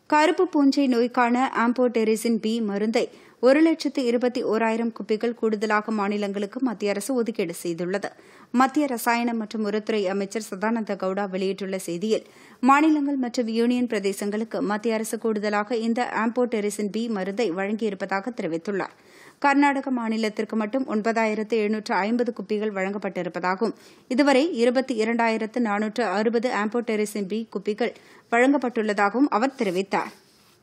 கருப்பு பூஞ்சை நோய்க்கான ஆம்போடெரிசின் பி மருந்தை ஒரு லட்சத்து இருபத்தி ஓராயிரம் குப்பிகள் கூடுதலாக மாநிலங்களுக்கு மத்திய அரசு ஒதுக்கீடு செய்துள்ளது மத்திய ரசாயனம் மற்றும் உரத்துறை அமைச்சர் சதானந்த கவுடா வெளியிட்டுள்ள செய்தியில் மாநிலங்கள் மற்றும் யூனியன் பிரதேசங்களுக்கு மத்திய அரசு கூடுதலாக இந்த ஆம்போடெரிசின் பி மருந்தை வழங்கியிருப்பதாக தெரிவித்துள்ளார் கர்நாடக மாநிலத்திற்கு மட்டும் ஒன்பதாயிரத்து எழுநூற்று ஐம்பது குப்பிகள் வழங்கப்பட்டிருப்பதாகவும் இதுவரை இருபத்தி இரண்டாயிரத்து நானூற்று அறுபது ஆம்போடெரிசின் பி குப்பிகள் வழங்கப்பட்டுள்ளதாகவும் அவர் தெரிவித்தாா்